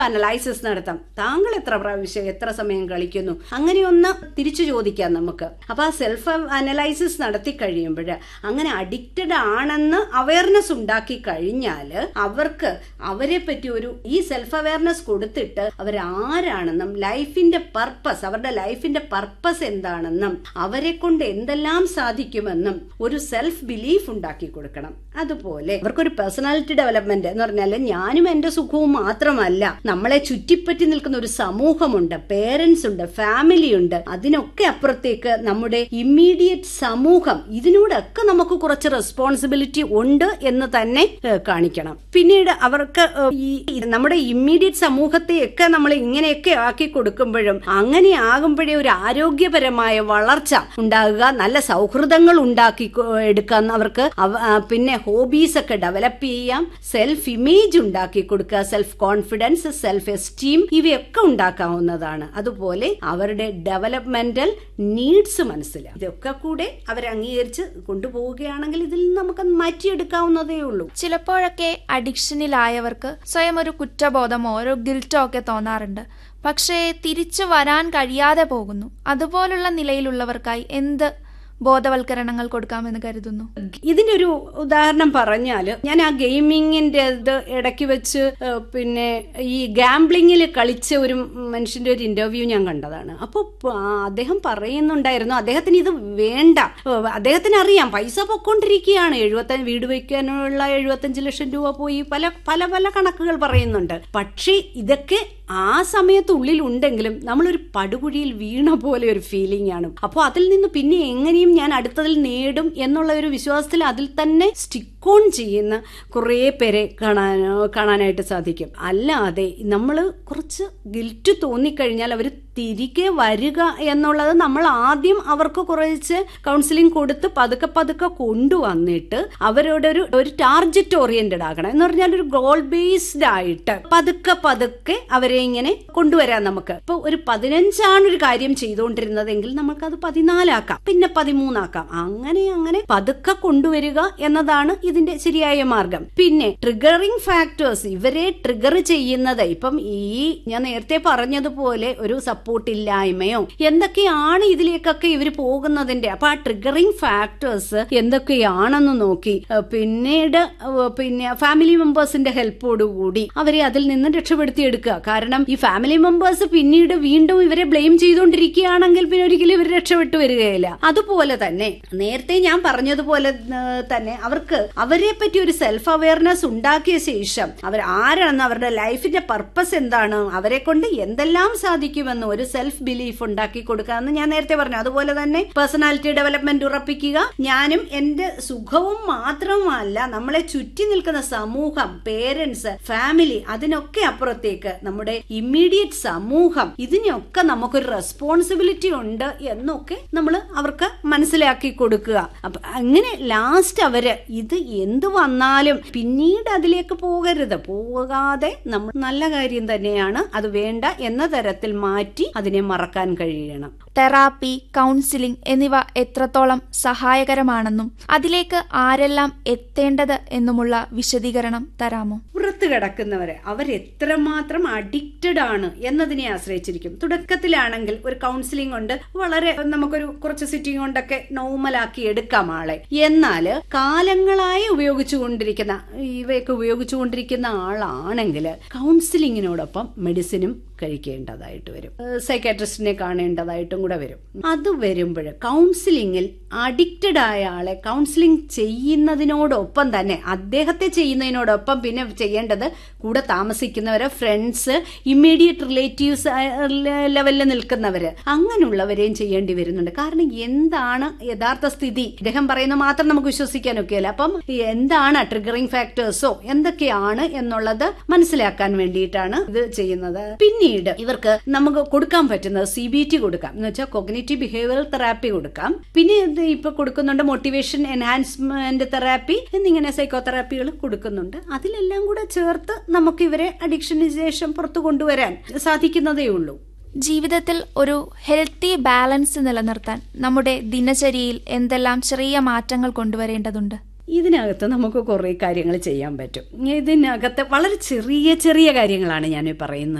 analysis നടത്താം താങ്കൾ എത്ര പ്രാവശ്യം എത്ര സമയം കളിക്കുന്നു അങ്ങനെ ഒന്ന് തിരിച്ചു ചോദിക്കാം നമുക്ക് അപ്പൊ ആ സെൽഫ് അനലൈസിസ് നടത്തി കഴിയുമ്പോൾ അങ്ങനെ അഡിക്റ്റഡ് ആണെന്ന് അവയർനെസ് ഉണ്ടാക്കി കഴിഞ്ഞാൽ അവർക്ക് അവരെ പറ്റി ഒരു ഈ സെൽഫ് അവയർനെസ് കൊടുത്തിട്ട് അവരാരാണെന്നും ലൈഫിന്റെ പർപ്പസ് അവരുടെ ലൈഫിന്റെ പർപ്പസ് എന്താണെന്നും അവരെ കൊണ്ട് എന്തെല്ലാം സാധിക്കുമെന്നും ഒരു സെൽഫ് ബിലീഫ് ഉണ്ടാക്കി കൊടുക്കണം അതുപോലെ അവർക്കൊരു പേഴ്സണാലിറ്റി ഡെവലപ്മെന്റ് എന്ന് പറഞ്ഞാൽ ഞാനും എന്റെ സുഖവും മാത്രമല്ല നമ്മളെ ചുറ്റിപ്പറ്റി നിൽക്കുന്ന ഒരു സമൂഹമുണ്ട് പേരൻസ് ഉണ്ട് ഫാമിലി ഉണ്ട് അതിനൊക്കെ അപ്പുറത്തേക്ക് നമ്മുടെ ഇമ്മീഡിയറ്റ് സമൂഹം ഇതിനോടൊക്കെ നമുക്ക് കുറച്ച് റെസ്പോൺസിബിലിറ്റി ഉണ്ട് എന്ന് തന്നെ ഏഹ്, കാണിക്കണം പിന്നീട് അവർക്ക് ഏഹ്, ഈ ഈ നമ്മുടെ ഇമ്മീഡിയറ്റ് സമൂഹത്തെയൊക്കെ നമ്മൾ ഇങ്ങനെയൊക്കെ ആക്കി കൊടുക്കുമ്പോഴും അങ്ങനെ ആകുമ്പോഴേ ഒരു ആരോഗ്യപരമായ വളർച്ച ഉണ്ടാകുക നല്ല സൗഹൃദങ്ങൾ ഉണ്ടാക്കി കൊ- എടുക്കാൻ അവർക്ക് അവ- ആ, പിന്നെ ഹോബീസ് ഒക്കെ ഡെവലപ്പ് ചെയ്യാം സെൽഫ് ഇമേജ് ഉണ്ടാക്കി കൊടുക്കുക സെൽഫ് കോൺഫിഡൻസ് സെൽഫ് എസ്റ്റീം ഇവയൊക്കെ ഉണ്ടാക്കാവുന്നതാണ് അതുപോലെ അവരുടെ ഡെവലപ്മെന്റൽ നീഡ്സ് മനസ്സിലാവും ഇതൊക്കെ കൂടെ അവർ അംഗീകരിച്ച് കൊണ്ടുപോവുകയാണെങ്കിൽ ഇതിൽ നിന്ന് നമുക്ക് മാറ്റിയെടുക്കാവുന്നതേ ഉള്ളൂ ചിലപ്പോഴൊക്കെ അഡിക്ഷനിലായവർക്ക് സ്വയം ഒരു കുറ്റബോധമോ ഒരു ഗിൽറ്റോ ഒക്കെ തോന്നാറുണ്ട് പക്ഷേ തിരിച്ചു വരാൻ കഴിയാതെ പോകുന്നു അതുപോലുള്ള നിലയിലുള്ളവർക്കായി എന്ത് ബോധവൽക്കരണങ്ങൾ കൊടുക്കാമെന്ന് കരുതുന്നു ഇതിന്റെ ഒരു ഉദാഹരണം പറഞ്ഞാല് ഞാൻ ആ ഗെയിമിങ്ങിന്റെ ഇത് ഇടയ്ക്ക് വെച്ച് ഏഹ്, പിന്നെ ഈ ഗാംബ്ലിങ്ങിൽ കളിച്ച ഒരു മനുഷ്യന്റെ ഒരു ഇന്റർവ്യൂ ഞാൻ കണ്ടതാണ് അപ്പോൾ അദ്ദേഹം പറയുന്നുണ്ടായിരുന്നു അദ്ദേഹത്തിന് ഇത് വേണ്ട ഏഹ്, അദ്ദേഹത്തിന് അറിയാം പൈസ പൊക്കോണ്ടിരിക്കുകയാണ് എഴുപത്തഞ്ച് വീട് വയ്ക്കാനുള്ള എഴുപത്തഞ്ച് ലക്ഷം രൂപ പോയി പല പല പല കണക്കുകൾ പറയുന്നുണ്ട് പക്ഷേ ഇതൊക്കെ ആ സമയത്തുള്ളിൽ ഉണ്ടെങ്കിലും നമ്മളൊരു പടുകുഴിയിൽ വീണ പോലെ ഒരു ഫീലിംഗ് ആണ് അപ്പോൾ അതിൽ നിന്ന് പിന്നെ എങ്ങനെയും ഞാൻ അടുത്തതിൽ നേടും എന്നുള്ള ഒരു വിശ്വാസത്തിൽ അതിൽ തന്നെ സ്റ്റിക്ക് ഓൺ ചെയ്യുന്ന കുറേ പേരെ കാണാൻ കാണാനായിട്ട് സാധിക്കും അല്ലാതെ നമ്മൾ കുറച്ച് ഗിൽറ്റ് തോന്നിക്കഴിഞ്ഞാൽ അവർ തിരികെ വരിക എന്നുള്ളത് നമ്മൾ ആദ്യം അവർക്ക് കുറച്ച് കൗൺസിലിംഗ് കൊടുത്ത് പതുക്കെ പതുക്കെ കൊണ്ടുവന്നിട്ട് അവരോട് ഒരു ഒരു ടാർജറ്റ് ഓറിയന്റഡ് ആകണം എന്ന് പറഞ്ഞാൽ ഒരു ഗോൾ ബേസ്ഡ് ആയിട്ട് പതുക്കെ പതുക്കെ അവരെ ഇങ്ങനെ കൊണ്ടുവരാം നമുക്ക് ഇപ്പൊ ഒരു പതിനഞ്ചാണ് ഒരു കാര്യം ചെയ്തുകൊണ്ടിരുന്നതെങ്കിൽ നമുക്ക് അത് പതിനാലാക്കാം പിന്നെ പതിമൂന്നാക്കാം അങ്ങനെ അങ്ങനെ പതുക്കെ കൊണ്ടുവരിക എന്നതാണ് ഇതിന്റെ ശരിയായ മാർഗം പിന്നെ ട്രിഗറിംഗ് ഫാക്ടേഴ്സ് ഇവരെ ട്രിഗർ ചെയ്യുന്നത് ഇപ്പം ഈ ഞാൻ നേരത്തെ പറഞ്ഞതുപോലെ ഒരു സപ്പോർട്ട് ഇല്ലായ്മയോ എന്തൊക്കെയാണ് ഇതിലേക്കൊക്കെ ഇവർ പോകുന്നതിന്റെ അപ്പൊ ആ ട്രിഗറിംഗ് ഫാക്ടേഴ്സ് എന്തൊക്കെയാണെന്ന് നോക്കി ഏഹ് പിന്നീട് ഏഹ് പിന്നെ ഫാമിലി മെമ്പേഴ്സിന്റെ ഹെൽപ്പോടുകൂടി അവരെ അതിൽ നിന്ന് രക്ഷപ്പെടുത്തിയെടുക്കുക കാരണം ഈ ഫാമിലി മെമ്പേഴ്സ് പിന്നീട് വീണ്ടും ഇവരെ ബ്ലെയിം ചെയ്തുകൊണ്ടിരിക്കുകയാണെങ്കിൽ പിന്നെ ഒരിക്കലും ഇവർ രക്ഷപ്പെട്ടു വരികയില്ല അതുപോലെ തന്നെ നേരത്തെ ഞാൻ പറഞ്ഞതുപോലെ ഏഹ് തന്നെ അവർക്ക് അവരെ പറ്റി ഒരു സെൽഫ് അവയർനെസ് ഉണ്ടാക്കിയ ശേഷം അവർ ആരാണെന്ന് അവരുടെ ലൈഫിന്റെ പർപ്പസ് എന്താണ് അവരെ കൊണ്ട് എന്തെല്ലാം സാധിക്കുമെന്ന് ഒരു സെൽഫ് ബിലീഫ് ഉണ്ടാക്കി കൊടുക്കാമെന്ന് ഞാൻ നേരത്തെ പറഞ്ഞു അതുപോലെ തന്നെ പേഴ്സണാലിറ്റി ഡെവലപ്മെന്റ് ഉറപ്പിക്കുക ഞാനും എന്റെ സുഖവും മാത്രമല്ല നമ്മളെ ചുറ്റി നിൽക്കുന്ന സമൂഹം പേരൻസ് ഫാമിലി അതിനൊക്കെ അപ്പുറത്തേക്ക് നമ്മുടെ ഇമ്മീഡിയറ്റ് സമൂഹം ഇതിനൊക്കെ നമുക്കൊരു റെസ്പോൺസിബിലിറ്റി ഉണ്ട് എന്നൊക്കെ നമ്മൾ അവർക്ക് മനസ്സിലാക്കി കൊടുക്കുക അപ്പൊ അങ്ങനെ ലാസ്റ്റ് അവര് ഇത് എന്ത് വന്നാലും പിന്നീട് അതിലേക്ക് പോകരുത് പോകാതെ നമ്മൾ നല്ല കാര്യം തന്നെയാണ് അത് വേണ്ട എന്ന തരത്തിൽ മാറ്റി അതിനെ മറക്കാൻ കഴിയണം തെറാപ്പി കൗൺസിലിംഗ് എന്നിവ എത്രത്തോളം സഹായകരമാണെന്നും അതിലേക്ക് ആരെല്ലാം എത്തേണ്ടത് എന്നുമുള്ള വിശദീകരണം തരാമോ പുറത്ത് കിടക്കുന്നവരെ അവരെത്രമാത്രം അഡിക്റ്റഡ് ആണ് എന്നതിനെ ആശ്രയിച്ചിരിക്കും തുടക്കത്തിലാണെങ്കിൽ ഒരു കൗൺസിലിംഗ് കൊണ്ട് വളരെ നമുക്കൊരു കുറച്ച് സിറ്റിംഗ് കൊണ്ടൊക്കെ നോർമലാക്കി എടുക്കാം ആളെ എന്നാല് കാലങ്ങളായി ഉപയോഗിച്ചുകൊണ്ടിരിക്കുന്ന ഇവയൊക്കെ ഉപയോഗിച്ചുകൊണ്ടിരിക്കുന്ന ആളാണെങ്കിൽ കൗൺസിലിങ്ങിനോടൊപ്പം മെഡിസിനും കഴിക്കേണ്ടതായിട്ട് വരും സൈക്കാട്രിസ്റ്റിനെ കാണേണ്ടതായിട്ടും കൂടെ വരും അത് വരുമ്പോൾ കൗൺസിലിങ്ങിൽ അഡിക്റ്റഡ് ആയ ആളെ കൗൺസിലിംഗ് ചെയ്യുന്നതിനോടൊപ്പം തന്നെ അദ്ദേഹത്തെ ചെയ്യുന്നതിനോടൊപ്പം പിന്നെ ചെയ്യേണ്ടത് കൂടെ താമസിക്കുന്നവര് ഫ്രണ്ട്സ് ഇമ്മീഡിയറ്റ് റിലേറ്റീവ്സ് ലെവലിൽ നിൽക്കുന്നവര് അങ്ങനെയുള്ളവരെയും ചെയ്യേണ്ടി വരുന്നുണ്ട് കാരണം എന്താണ് യഥാർത്ഥ സ്ഥിതി ഇദ്ദേഹം പറയുന്ന മാത്രം നമുക്ക് വിശ്വസിക്കാനൊക്കെയല്ല അപ്പം എന്താണ് ട്രിഗറിംഗ് ഫാക്ടേഴ്സോ എന്തൊക്കെയാണ് എന്നുള്ളത് മനസ്സിലാക്കാൻ വേണ്ടിയിട്ടാണ് ഇത് ചെയ്യുന്നത് പിന്നീട് ഇവർക്ക് നമുക്ക് കൊടുക്കാൻ പറ്റുന്നത് സി ബി ടി കൊടുക്കാം എന്ന് വെച്ചാൽ കൊഗ്നേറ്റീവ് ബിഹേവിയറൽ തെറാപ്പി കൊടുക്കാം പിന്നെ ഇത് ഇപ്പൊ കൊടുക്കുന്നുണ്ട് മോട്ടിവേഷൻ എൻഹാൻസ്മെന്റ് തെറാപ്പി എന്നിങ്ങനെ സൈക്കോതെറാപ്പികൾ കൊടുക്കുന്നുണ്ട് അതിലെല്ലാം കൂടെ ചേർത്ത് നമുക്ക് ഇവരെ അഡിക്ഷന് ശേഷം പുറത്തു കൊണ്ടുവരാൻ സാധിക്കുന്നതേ ഉള്ളൂ ജീവിതത്തിൽ ഒരു ഹെൽത്തി ബാലൻസ് നിലനിർത്താൻ നമ്മുടെ ദിനചര്യയിൽ എന്തെല്ലാം ചെറിയ മാറ്റങ്ങൾ കൊണ്ടുവരേണ്ടതുണ്ട് ഇതിനകത്ത് നമുക്ക് കുറേ കാര്യങ്ങൾ ചെയ്യാൻ പറ്റും ഇതിനകത്ത് വളരെ ചെറിയ ചെറിയ കാര്യങ്ങളാണ് ഞാൻ പറയുന്നത്